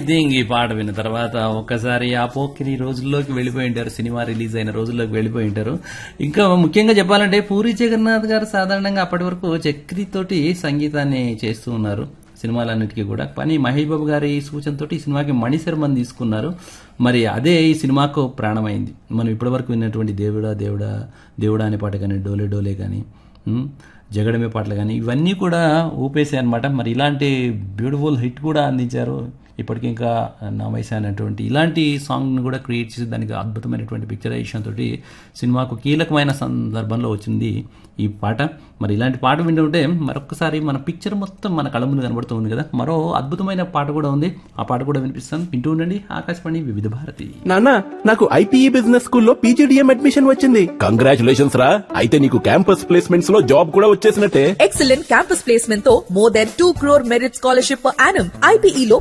anything ఈ పాట విన్న తర్వాత ఒక్కసారి ఆ పోకిరి రోజుల్లోకి వెళ్ళిపోయి ఉంటారు సినిమా రిలీజ్ అయిన రోజుల్లోకి వెళ్ళిపోయి ఉంటారు ఇంకా ముఖ్యంగా చెప్పాలంటే పూరి జగన్నాథ్ గారు సాధారణంగా అప్పటి వరకు చక్రితోటి సంగీతాన్ని చేస్తూ ఉన్నారు సినిమాలన్నిటికీ కూడా కానీ మహేష్ బాబు గారి సూచనతోటి ఈ సినిమాకి మణిశర్మని తీసుకున్నారు మరి అదే ఈ సినిమాకు ప్రాణమైంది మనం ఇప్పటివరకు విన్నటువంటి దేవుడా దేవుడా దేవుడా అనే పాట కానీ డోలే డోలే కానీ ఉమ్, జగడమే పాటలు కానీ ఇవన్నీ కూడా ఊపేసాయి అనమాట మరి ఇలాంటి బ్యూటిఫుల్ హిట్ కూడా అందించారు ఇప్పటికి ఇంకా నా వయసు అనేటువంటి ఇలాంటి సాంగ్ను కూడా క్రియేట్ చేసి దానికి అద్భుతమైనటువంటి పిక్చరైజేషన్ తోటి సినిమాకు కీలకమైన సందర్భంలో వచ్చింది ఈ పాట మరి ఇలాంటి పాట వింటుంటే మరొకసారి మన పిక్చర్ మొత్తం మన కళ్ళ ముందు కనబడుతుంది కదా మరో అద్భుతమైన పాట కూడా ఉంది ఆ పాట కూడా వినిపిస్తాను వింటూ ఉండండి ఆకాశవాణి వివిధ భారతి నాన్న నాకు ఐపీఈ బిజినెస్ స్కూల్లో పీజీడిఎం అడ్మిషన్ వచ్చింది కంగ్రాచులేషన్స్ రా అయితే నీకు క్యాంపస్ ప్లేస్మెంట్స్ లో జాబ్ కూడా వచ్చేసినట్టే ఎక్సలెంట్ క్యాంపస్ ప్లేస్మెంట్ తో more than two crore merit scholarship per annum IPE లో